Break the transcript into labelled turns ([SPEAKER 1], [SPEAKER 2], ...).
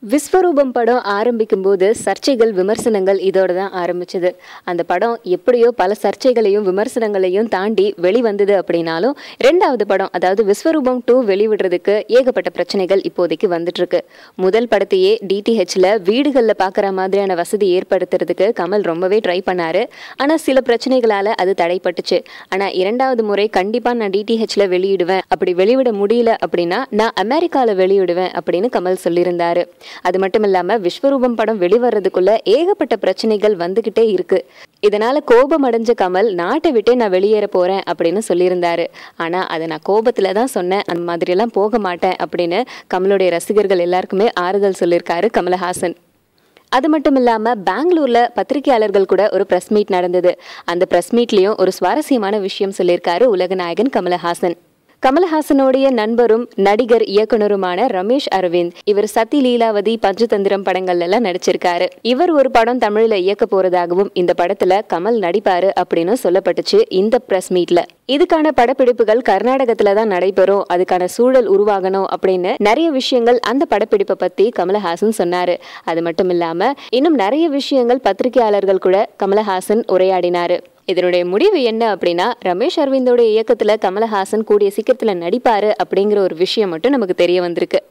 [SPEAKER 1] விஸ்வரூபம் படம் ஆரம்பிக்கும் போது சர்ச்சைகள் விமர்சனங்கள் இதோட தான் ஆரம்பிச்சது அந்த படம் எப்படியோ பல சர்ச்சைகளையும் விமர்சனங்களையும் தாண்டி வெளிவந்தது அப்படின்னாலும் ரெண்டாவது படம் அதாவது விஸ்வரூபம் டூ வெளிவிடுறதுக்கு ஏகப்பட்ட பிரச்சனைகள் இப்போதைக்கு வந்துட்டு இருக்கு முதல் படத்தையே டிடிஹெச்ல வீடுகளில் பார்க்குற மாதிரியான வசதி ஏற்படுத்துறதுக்கு கமல் ரொம்பவே ட்ரை பண்ணாரு ஆனால் சில பிரச்சனைகளால அது தடைப்பட்டுச்சு ஆனால் இரண்டாவது முறை கண்டிப்பாக நான் டிடிஹெச்ல வெளியிடுவேன் அப்படி வெளிவிட முடியல அப்படின்னா நான் அமெரிக்காவில் வெளியிடுவேன் அப்படின்னு கமல் சொல்லியிருந்தாரு அது மட்டும் இல்லாம விஸ்வரூபம் படம் வெளிவரதுக்குள்ள ஏகப்பட்ட பிரச்சனைகள் வந்துகிட்டே இருக்கு இதனால கோபம் அடைஞ்ச கமல் நாட்டை விட்டே நான் வெளியேற போறேன் அப்படின்னு சொல்லியிருந்தாரு ஆனா அதை நான் கோபத்துல தான் சொன்னேன் அந்த மாதிரியெல்லாம் போக மாட்டேன் அப்படின்னு கமலுடைய ரசிகர்கள் எல்லாருக்குமே ஆறுதல் சொல்லியிருக்காரு கமலஹாசன் அது மட்டும் இல்லாமல் பெங்களூரில் பத்திரிகையாளர்கள் கூட ஒரு ப்ரெஸ் மீட் நடந்தது அந்த ப்ரெஸ் மீட்லேயும் ஒரு சுவாரஸ்யமான விஷயம் சொல்லியிருக்காரு உலகநாயகன் கமலஹாசன் கமலஹாசனுடைய நண்பரும் நடிகர் இயக்குனருமான ரமேஷ் அரவிந்த் இவர் சத்தி லீலாவதி பஞ்சதந்திரம் படங்கள்ல எல்லாம் நடிச்சிருக்காரு இவர் ஒரு படம் தமிழ்ல இயக்க போறதாகவும் இந்த படத்துல கமல் நடிப்பாரு அப்படின்னு சொல்லப்பட்டுச்சு இந்த பிரஸ் மீட்ல இதுக்கான படப்பிடிப்புகள் கர்நாடகத்துல தான் நடைபெறும் அதுக்கான சூழல் உருவாகணும் அப்படின்னு நிறைய விஷயங்கள் அந்த படப்பிடிப்பை பத்தி கமலஹாசன் சொன்னாரு அது மட்டும் இல்லாம இன்னும் நிறைய விஷயங்கள் பத்திரிகையாளர்கள் கூட கமலஹாசன் உரையாடினாரு இதனுடைய முடிவு என்ன அப்படின்னா ரமேஷ் அரவிந்தோட இயக்கத்துல கமலஹாசன் கூடிய சீக்கிரத்துல நடிப்பாரு அப்படிங்கிற ஒரு விஷயம் மட்டும் நமக்கு தெரிய வந்திருக்கு